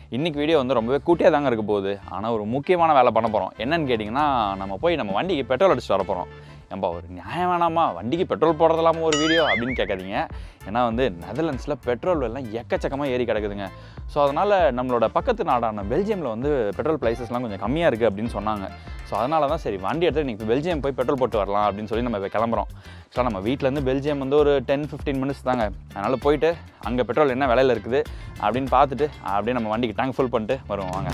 இன்றைக்கி வீடியோ வந்து ரொம்பவே கூட்டியாக தாங்க இருக்க போகுது ஆனால் ஒரு முக்கியமான வேலை பண்ண போகிறோம் என்னன்னு கேட்டிங்கன்னா நம்ம போய் நம்ம வண்டிக்கு பெட்ரோல் அடிச்சுட்டு வர போகிறோம் ஏன்பா ஒரு நியாயம் வேணாமா வண்டிக்கு பெட்ரோல் போடுறதெல்லாமா ஒரு வீடியோ அப்படின்னு கேட்காதீங்க ஏன்னா வந்து நெதர்லாண்ட்ஸில் பெட்ரோல் எல்லாம் எக்கச்சக்கமாக ஏறி கிடக்குதுங்க ஸோ அதனால் நம்மளோட பக்கத்து நாடான பெல்ஜியமில் வந்து பெட்ரோல் ப்ரைஸஸ்லாம் கொஞ்சம் கம்மியாக இருக்குது அப்படின்னு சொன்னாங்க ஸோ அதனால தான் சரி வண்டி எடுத்து இன்றைக்கி பெல்ஜியம் போய் பெட்ரோல் போட்டு வரலாம் அப்படின்னு சொல்லி நம்ம இப்போ கிளம்புறோம் ஸோ நம்ம வீட்டிலேருந்து பெல்ஜியம் வந்து ஒரு டென் ஃபிஃப்டீன் மினிட்ஸ் தாங்க அதனால் போயிட்டு அங்கே பெட்ரோல் என்ன விலையில் இருக்குது அப்படின்னு பார்த்துட்டு அப்படியே நம்ம வண்டிக்கு டேங்க் ஃபுல் பண்ணிட்டு வருவோம் வாங்க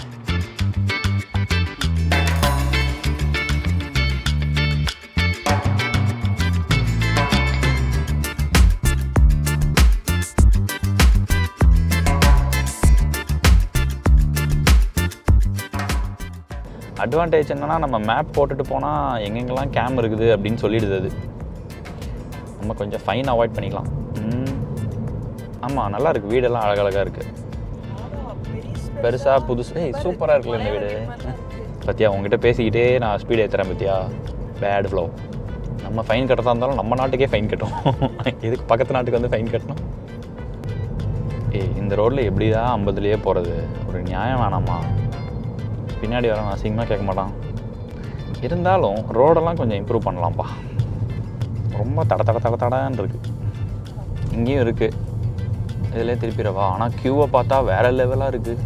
அட்வான்டேஜ் என்னன்னா நம்ம மேப் போட்டுட்டு போனால் எங்கெங்கெல்லாம் கேம் இருக்குது அப்படின்னு சொல்லிடுது அது நம்ம கொஞ்சம் ஃபைன் அவாய்ட் பண்ணிக்கலாம் ஆமாம் நல்லா இருக்குது வீடெல்லாம் அழகழகாக இருக்குது பெருசாக புதுசு ஏய் சூப்பராக இருக்குல்ல இந்த வீடு பத்தியா உங்ககிட்ட பேசிக்கிட்டே நான் ஸ்பீடு ஏற்றுறேன் பத்தியா பேட் ஃப்ளோ நம்ம ஃபைன் கட்டுறதா இருந்தாலும் நம்ம நாட்டுக்கே ஃபைன் கட்டும் இதுக்கு பக்கத்து நாட்டுக்கு வந்து ஃபைன் கட்டணும் ஏய் இந்த ரோட்டில் எப்படி தான் ஐம்பதுலேயே போகிறது ஒரு நியாயம் வேணாமா பின்னாடி வரவன் அசிங்கமாக கேட்க மாட்டான் இருந்தாலும் ரோடெல்லாம் கொஞ்சம் இம்ப்ரூவ் பண்ணலாம்ப்பா ரொம்ப தட தட தட தடன்னு இருக்குது இங்கேயும் இருக்குது இதிலே திருப்பிடவா ஆனால் க்யூவை பார்த்தா வேற லெவலாக இருக்குது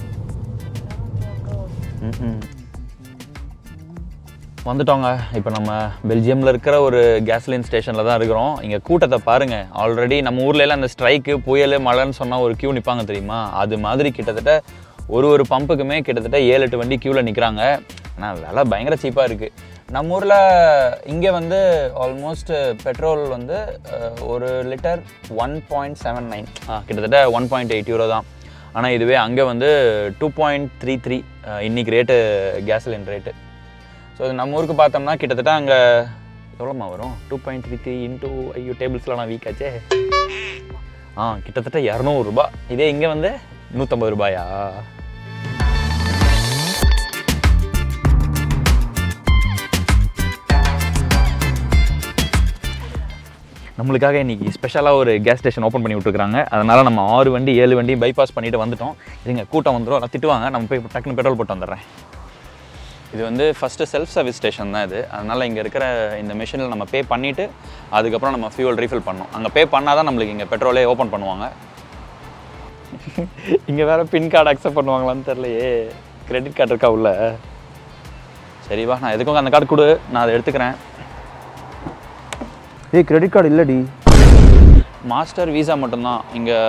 ம் வந்துட்டோங்க இப்போ நம்ம பெல்ஜியமில் இருக்கிற ஒரு கேஸ்லின் ஸ்டேஷனில் தான் இருக்கிறோம் இங்கே கூட்டத்தை பாருங்கள் ஆல்ரெடி நம்ம ஊர்ல எல்லாம் இந்த ஸ்ட்ரைக்கு புயல் மழைன்னு சொன்னால் ஒரு க்யூ நிற்பாங்க தெரியுமா அது மாதிரி கிட்டத்தட்ட ஒரு ஒரு பம்புக்குமே கிட்டத்தட்ட ஏழு எட்டு வண்டி க்யூவில் நிற்கிறாங்க ஆனால் விலை பயங்கர சீப்பாக இருக்குது நம்ம ஊரில் இங்கே வந்து ஆல்மோஸ்ட் பெட்ரோல் வந்து அஹ், ஒரு litre one point seven nine கிட்டத்தட்ட ஒன் பாயிண்ட் எயிட் யூரோ தான் ஆனால் இதுவே அங்கே வந்து டூ பாயிண்ட் த்ரீ த்ரீ இன்றைக்கி ரேட்டு கேஸ்லின் ரேட்டு ஸோ இது நம்ம ஊருக்கு பார்த்தோம்னா கிட்டத்தட்ட அங்கே எவ்வளோமா வரும் two point three three into ஐயோ டேபிள்ஸ்லாம் நான் வீக் ஆச்சே ஆ கிட்டத்தட்ட இரநூறுபா இதே இங்கே வந்து நூற்றம்பது ரூபாயா நம்மளுக்காக இன்னைக்கு ஸ்பெஷலாக ஒரு கேஸ் ஸ்டேஷன் ஓப்பன் பண்ணி விட்ருக்காங்க அதனால் நம்ம ஆறு வண்டி ஏழு வண்டி பைபாஸ் பண்ணிட்டு வந்துட்டோம் இதுங்க கூட்டம் வந்துடும் எல்லாம் திட்டுவாங்க நம்ம போய் டக்குன்னு பெட்ரோல் போட்டு வந்துடுறேன் இது வந்து ஃபஸ்ட்டு செல்ஃப் சர்வீஸ் ஸ்டேஷன் தான் இது அதனால் இங்கே இருக்கிற இந்த மிஷினில் நம்ம பே பண்ணிவிட்டு அதுக்கப்புறம் நம்ம ஃபியூல் ரீஃபில் பண்ணணும் அங்கே பே பண்ணால் தான் நம்மளுக்கு இங்கே பெட்ரோலே ஓப்பன் பண்ணுவாங்க இங்கே வேறு பின் கார்டு அக்செப்ட் பண்ணுவாங்களான்னு தெரிலையே கிரெடிட் கார்டு இருக்கா உள்ள சரிவா நான் எதுக்கும் அந்த கார்டு கொடு நான் அதை எடுத்துக்கிறேன் ஏய் கிரெடிட் கார்டு இல்லடி மாஸ்டர் வீசா மட்டும்தான் இங்கே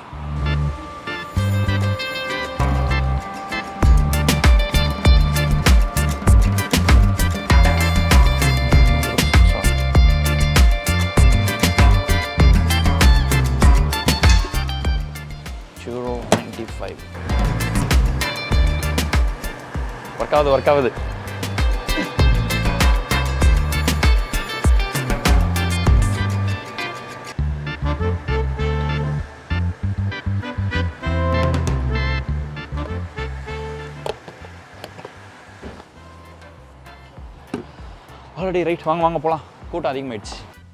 ஜீரோ நைன்டி ஃபைவ் ஒர்க் ஆகுது ஒர்க் ஆகுது ஆல்ரெடி ரைட் வாங்க வாங்க போகலாம் கூட்டம் அதிகமாயிடுச்சு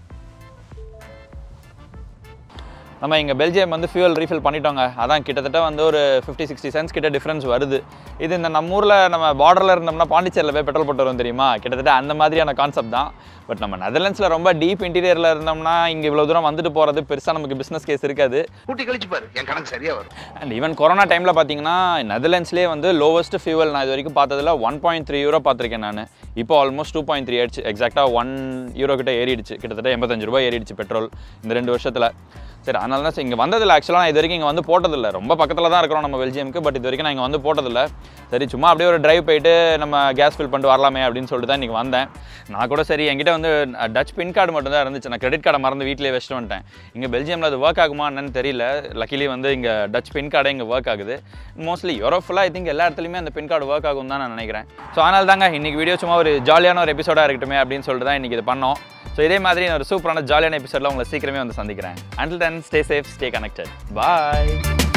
நம்ம இங்கே பெல்ஜியம் வந்து ஃபியூல் ரீஃபில் பண்ணிட்டோங்க அதான் கிட்டத்தட்ட வந்து ஒரு ஃபிஃப்டி சிக்ஸ்டி சென்ஸ் கிட்ட டிஃப்ரென்ஸ் வருது இது இந்த நம்ம ஊரில் நம்ம பார்டரில் இருந்தோம்னா பாண்டிச்சேரியில் போய் பெட்ரோல் போட்டு வரும் தெரியுமா கிட்டத்தட்ட அந்த மாதிரியான கான்செப்ட் தான் பட் நம்ம நெதர்லாண்ட்ஸில் ரொம்ப டீப் இன்டீரியரில் இருந்தோம்னா இங்கே இவ்வளோ தூரம் வந்துட்டு போகிறது பெருசாக நமக்கு பிஸ்னஸ் கேஸ் இருக்காது கூட்டி கழிச்சு பாரு என் கணக்கு சரியா வரும் அண்ட் ஈவன் கொரோனா டைமில் பார்த்தீங்கன்னா நெதர்லாண்ட்ஸ்லேயே வந்து லோவஸ்ட் ஃபியூவல் நான் இது வரைக்கும் பார்த்ததுல ஒன் பாயிண்ட் த்ரீ யூரோ பார்த்துருக்கேன் நான் இப்போ ஆல்மோஸ்ட் டூ பாயிண்ட் த்ரீ ஆயிடுச்சு எக்ஸாக்டாக ஒன் யூரோ கிட்ட ஏறிடுச்சு கிட்டத்தட்ட எண்பத்தஞ்சு ரூபாய் ஏறிடுச்சு பெட்ரோல் இந்த ரெண்டு வருஷத்தில் சரி அதனால தான் இங்கே வந்ததில்ல ஆக்சுவலாக நான் இது வரைக்கும் இங்கே வந்து போட்டதில்லை ரொம்ப பக்கத்தில் தான் இருக்கிறோம் நம்ம பெல்ஜியமுக்கு பட் இது வரைக்கும் நான் இங்கே வந்து போட்டதில்லை சரி சும்மா அப்படியே ஒரு டிரைவ் போயிட்டு நம்ம கேஸ் ஃபில் பண்ணிட்டு வரலாமே அப்படின்னு சொல்லிட்டு தான் இன்றைக்கி வந்தேன் நான் கூட சரி என்கிட்ட வந்து டச் பின் கார்டு மட்டும் தான் இருந்துச்சு நான் கிரெடிட் கார்டை மறந்து வீட்டிலே வச்சுட்டு வந்துட்டேன் இங்கே பெல்ஜியமில் அது ஒர்க் ஆகுமா என்னன்னு தெரியல லக்கிலி வந்து இங்கே டச் பின் கார்டே இங்கே ஒர்க் ஆகுது மோஸ்ட்லி யூரோப் ஃபுல்லாக ஐ திங்க் எல்லா இடத்துலையுமே அந்த பின் கார்டு ஒர்க் ஆகும் தான் நான் நினைக்கிறேன் ஸோ அதனால தாங்க இன்றைக்கி வீடியோ சும்மா ஒரு ஜாலியான ஒரு எபிசோடாக இருக்கட்டுமே அப்படின்னு சொல்லிட்டு தான் இன்றைக்கி இது பண்ணோம் ஸோ இதே மாதிரி நான் ஒரு சூப்பரான ஜாலியான எபிசோடில் உங்களை சீக்கிரமே வந்து சந்திக்கிறேன் until then stay safe stay connected பாய்